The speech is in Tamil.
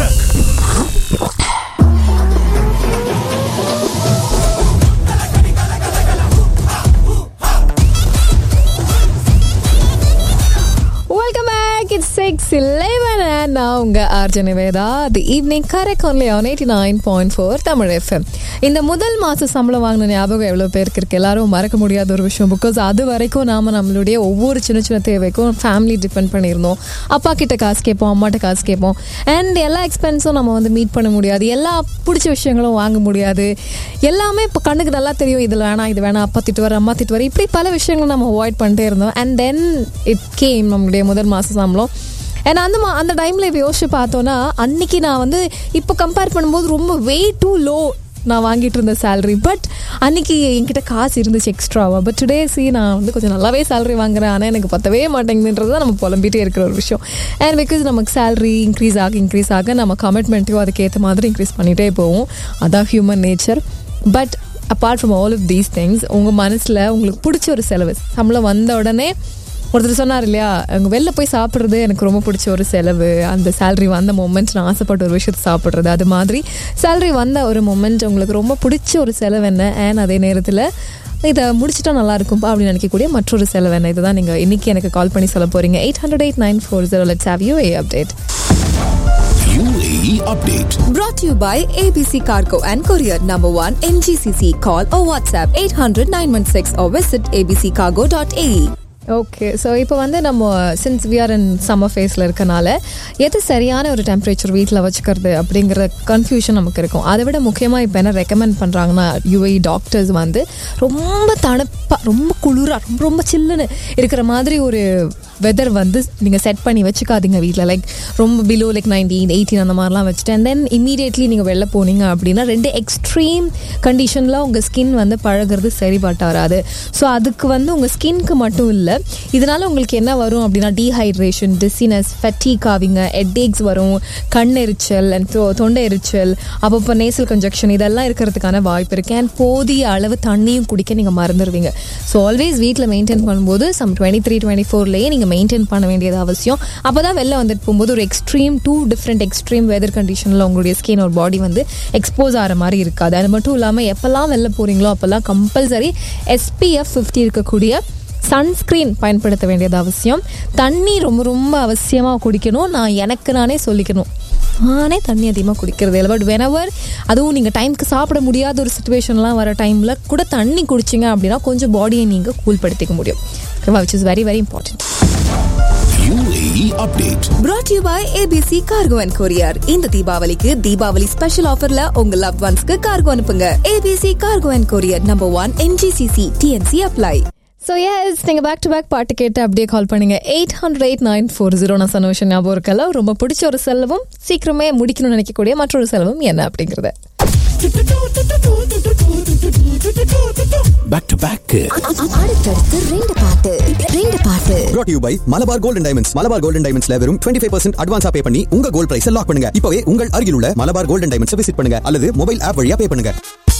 Welcome back it's six eleven and நான் உங்க ஆர்ஜன வேதா the evening correct only on eighty nine point four Tamil FM இந்த முதல் மாச சம்பளம் வாங்கின ஞாபகம் எவ்வளோ பேருக்கு இருக்கு எல்லாரும் மறக்க முடியாத ஒரு விஷயம் பிகாஸ் அது வரைக்கும் நாம நம்மளுடைய ஒவ்வொரு சின்ன சின்ன தேவைக்கும் ஃபேமிலி டிபெண்ட் பண்ணியிருந்தோம் அப்பா கிட்ட காசு கேட்போம் அம்மாட்ட காசு கேட்போம் அண்ட் எல்லா எக்ஸ்பென்ஸும் நம்ம வந்து மீட் பண்ண முடியாது எல்லா பிடிச்ச விஷயங்களும் வாங்க முடியாது எல்லாமே இப்போ கண்ணுக்கு நல்லா தெரியும் இதில் வேணாம் இது வேணாம் அப்பா திட்டுவார் அம்மா திட்டுவார் இப்படி பல விஷயங்கள் நம்ம அவாய்ட் பண்ணிட்டே இருந்தோம் அண்ட் தென் இட் கேம் நம்மளுடைய முதல் மாத சம்பளம் ஏன்னா அந்த மா அந்த டைமில் இப்போ யோசிச்சு பார்த்தோன்னா அன்னைக்கு நான் வந்து இப்போ கம்பேர் பண்ணும்போது ரொம்ப வே டூ லோ நான் வாங்கிட்டு இருந்த சேலரி பட் அன்னைக்கு என்கிட்ட காசு இருந்துச்சு எக்ஸ்ட்ராவா பட் டுடே சி நான் வந்து கொஞ்சம் நல்லாவே சேலரி வாங்குறேன் ஆனால் எனக்கு பத்தவே மாட்டேங்குதுன்றது தான் நம்ம புலம்பிட்டே இருக்கிற ஒரு விஷயம் அண்ட் பிகாஸ் நமக்கு சேலரி இன்க்ரீஸ் ஆக இன்க்ரீஸ் ஆக நம்ம கமிட்மெண்ட்டையும் அதுக்கேற்ற மாதிரி இன்க்ரீஸ் பண்ணிகிட்டே போவோம் அதான் human nature but apart from all of these things உங்கள் மனசில் உங்களுக்கு பிடிச்ச ஒரு செலவு சம்பளம் வந்த உடனே ஒருத்தர் சொன்னார் இல்லையா அங்கே வெளில போய் சாப்பிட்றது எனக்கு ரொம்ப பிடிச்ச ஒரு செலவு அந்த சேலரி வந்த மொமெண்ட் நான் ஆசைப்பட்ட ஒரு விஷயத்தை சாப்பிட்றது அது மாதிரி சேலரி வந்த ஒரு மொமெண்ட் உங்களுக்கு ரொம்ப பிடிச்ச ஒரு செலவு என்ன அண்ட் அதே நேரத்தில் இதை முடிச்சிட்டா நல்லா இருக்கும்பா அப்படின்னு நினைக்கக்கூடிய மற்றொரு செலவு என்ன இதுதான் நீங்கள் இன்னைக்கு எனக்கு கால் பண்ணி சொல்ல போறீங்க eight hundred eight nine four zero let's have you a update UAE update. Brought to you by ABC Cargo and Courier Number 1 in GCC. Call or WhatsApp 800 916 or visit abccargo.ae. Okay so இப்போ வந்து நம்ம since we are in summer ஃபேஸில் இருக்கனால எது சரியான ஒரு டெம்பரேச்சர் வீட்டில் வச்சுக்கிறது அப்படிங்கிற கன்ஃபியூஷன் நமக்கு இருக்கும் அதை விட முக்கியமாக இப்போ என்ன ரெக்கமெண்ட் பண்ணுறாங்கன்னா யூஏ டாக்டர்ஸ் வந்து ரொம்ப தணுப்பாக ரொம்ப குளிராக ரொம்ப ரொம்ப சில்லுன்னு இருக்கிற மாதிரி ஒரு வெதர் வந்து நீங்கள் செட் பண்ணி வச்சுக்காதீங்க வீட்டில் லைக் ரொம்ப பிலோ லைக் நைன்டீன் எயிட்டீன் அந்த மாதிரிலாம் வச்சுட்டு அண்ட் தென் இமீடியட்லி நீங்கள் வெளில போனீங்க அப்படின்னா ரெண்டு எக்ஸ்ட்ரீம் கண்டிஷனில் உங்கள் ஸ்கின் வந்து பழகிறது சரிபட்டு வராது ஸோ அதுக்கு வந்து உங்கள் ஸ்கின்க்கு மட்டும் இல்லை இதனால உங்களுக்கு என்ன வரும் அப்படின்னா டீஹைட்ரேஷன் டிசினஸ் ஃபெட்டிக் ஆவிங்க ஹெட்ஏக்ஸ் வரும் கண் எரிச்சல் அண்ட் தொண்டை எரிச்சல் அப்பப்போ நேசல் கன்ஜெக்ஷன் இதெல்லாம் இருக்கிறதுக்கான வாய்ப்பு இருக்கு அண்ட் போதிய அளவு தண்ணியும் குடிக்க நீங்கள் மறந்துடுவீங்க ஸோ ஆல்வேஸ் வீட்டில் மெயின்டைன் பண்ணும்போது சம் டுவெண்ட்டி த்ரீ டுவெண்ட்டி ஃபோர்லேயே நீங்கள் மெயின்டைன் பண்ண வேண்டியது அவசியம் அப்போ தான் வெளில வந்துட்டு போகும்போது ஒரு extreme to different extreme weather கண்டிஷனில் உங்களுடைய ஸ்கின் ஒரு பாடி வந்து எக்ஸ்போஸ் ஆகிற மாதிரி இருக்காது அது மட்டும் இல்லாமல் எப்போல்லாம் வெளில போகிறீங்களோ அப்போல்லாம் கம்பல்சரி எஸ்பிஎஃப் ஃபிஃப்டி இருக்கக்கூடிய சன்ஸ்க்ரீன் பயன்படுத்த வேண்டியது அவசியம் தண்ணி ரொம்ப ரொம்ப அவசியமாக குடிக்கணும் நான் எனக்கு நானே சொல்லிக்கணும் நானே தண்ணி அதிகமாக குடிக்கிறது இல்லை பட் வெனவர் அதுவும் நீங்கள் டைமுக்கு சாப்பிட முடியாத ஒரு சுச்சுவேஷன்லாம் வர டைமில் கூட தண்ணி குடிச்சிங்க அப்படின்னா கொஞ்சம் பாடியை நீங்கள் கூல் படுத்திக்க முடியும் ஓகேவா which is very very important UAE update. Brought to you by ABC Cargo and Courier. இந்த தீபாவளிக்கு தீபாவளி ஸ்பெஷல் ஆஃபர்ல உங்க லவ் ஒன்ஸ்க்கு கார்கோ அனுப்புங்க ABC Cargo and Courier Number 1 NGCC TNC apply. So yes நீங்கள் பேக் டு பேக் பாட்டு கேட்டு அப்படியே கால் பண்ணுங்க eight hundred eight nine four zero நான் சொன்ன விஷயம் ஞாபகம் இருக்கல ரொம்ப பிடிச்ச ஒரு செலவும் சீக்கிரமே முடிக்கணும்னு நினைக்கக்கூடிய மற்றொரு செலவும் என்ன அப்படிங்கிறது Back to back. அடுத்தடுத்து ரெண்டு பாட்டு ரெண்டு பாட்டு brought to you by Malabar golden diamonds Malabar golden டைமண்ட்ஸ்ல வெறும் டுவெண்ட்டி ஃபைவ் பர்சன்ட் அட்வான்ஸா பே பண்ணி உங்க கோல்ட் பிரைஸ் லாக் பண்ணுங்க இப்பவே உங்கள் அருகில் உள்ள மலபார் கோல்டன் டைமண்ட்ஸ் விசிட் பண்ணுங்க அல்லது மொபைல் ஆப் வழியா பே பண்ணுங்க